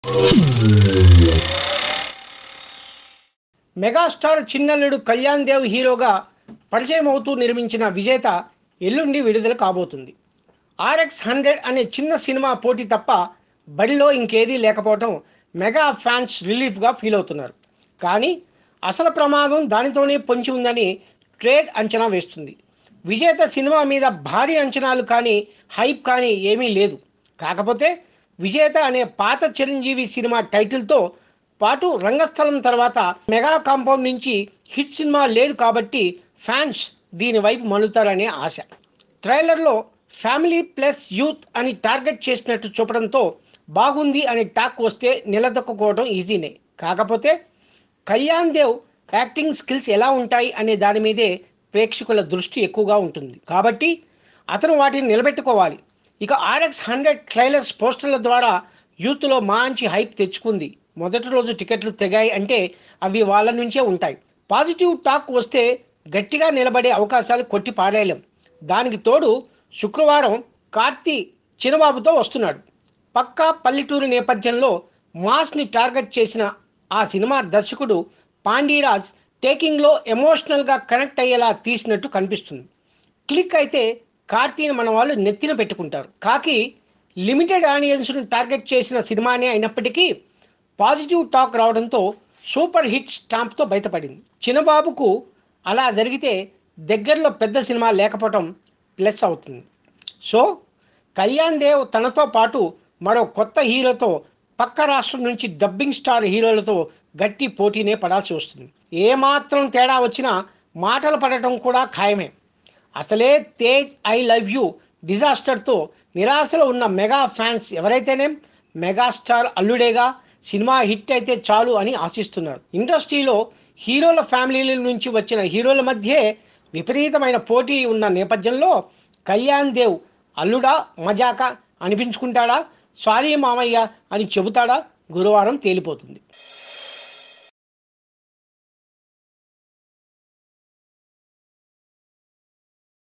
megastar చిన్నల్లుడు Kalyan Dev హీరోగా పరిచయం అవుతూ నిర్మించిన విజేత ఎల్లుండి విడుదల కాబోతుంది ఆర్ఎక్స్ హండ్రెడ్ అనే చిన్న సినిమా పోటీ తప్ప బడిలో ఇంకేదీ లేకపోవడం మెగా ఫ్యాన్స్ రిలీఫ్గా ఫీల్ అవుతున్నారు కానీ అసలు ప్రమాదం దానితోనే పొంచి ఉందని ట్రేడ్ అంచనా వేస్తుంది విజేత సినిమా మీద భారీ అంచనాలు కానీ హైప్ కానీ ఏమీ లేదు కాకపోతే విజేత అనే పాత చిరంజీవి సినిమా టైటిల్తో పాటు రంగస్థలం తర్వాత మెగా కాంపౌండ్ నుంచి హిట్ సినిమా లేదు కాబట్టి ఫ్యాన్స్ దీని వైపు మలుతారనే ఆశ ట్రైలర్లో ఫ్యామిలీ ప్లస్ యూత్ అని టార్గెట్ చేసినట్టు చూపడంతో బాగుంది అనే టాక్ వస్తే నిలదొక్కుకోవడం ఈజీనే కాకపోతే కళ్యాణ్ దేవ్ యాక్టింగ్ స్కిల్స్ ఎలా ఉంటాయి అనే దాని మీదే ప్రేక్షకుల దృష్టి ఎక్కువగా ఉంటుంది కాబట్టి అతను వాటిని నిలబెట్టుకోవాలి ఇక ఆర్ఎక్స్ హండ్రెడ్ ట్రైలర్స్ పోస్టర్ల ద్వారా యూత్లో మంచి హైప్ తెచ్చుకుంది మొదటి రోజు టికెట్లు తెగాయి అంటే అవి వాళ్ళ నుంచే ఉంటాయి పాజిటివ్ టాక్ వస్తే గట్టిగా నిలబడే అవకాశాలు కొట్టి పాడేయలేం దానికి తోడు శుక్రవారం కార్తీ చిన్నబాబుతో వస్తున్నాడు పక్కా పల్లెటూరు నేపథ్యంలో మాస్ని టార్గెట్ చేసిన ఆ సినిమా దర్శకుడు పాండీరాజ్ టేకింగ్లో ఎమోషనల్గా కనెక్ట్ అయ్యేలా తీసినట్టు కనిపిస్తుంది క్లిక్ అయితే కార్తీని మన వాళ్ళు నెత్తిన పెట్టుకుంటారు కాకి లిమిటెడ్ ఆడియన్స్ను టార్గెట్ చేసిన సినిమానే అయినప్పటికీ పాజిటివ్ టాక్ రావడంతో సూపర్ హిట్ స్టాంప్తో బయటపడింది చిన్నబాబుకు అలా జరిగితే దగ్గరలో పెద్ద సినిమా లేకపోవటం ప్లస్ అవుతుంది సో కళ్యాణ్ దేవ్ తనతో పాటు మరో కొత్త హీరోతో పక్క రాష్ట్రం నుంచి డబ్బింగ్ స్టార్ హీరోలతో గట్టి పోటీనే పడాల్సి వస్తుంది ఏమాత్రం తేడా వచ్చినా మాటలు పడటం కూడా ఖాయమే అసలే తేజ్ ఐ లవ్ యూ డిజాస్టర్తో నిరాశలో ఉన్న మెగా ఫ్యాన్స్ ఎవరైతేనే మెగాస్టార్ అల్లుడేగా సినిమా హిట్ అయితే చాలు అని ఆశిస్తున్నారు ఇండస్ట్రీలో హీరోల ఫ్యామిలీల నుంచి వచ్చిన హీరోల మధ్యే విపరీతమైన పోటీ ఉన్న నేపథ్యంలో కళ్యాణ్ దేవ్ అల్లుడా మజాక అనిపించుకుంటాడా సారీ మామయ్య అని చెబుతాడా గురువారం తేలిపోతుంది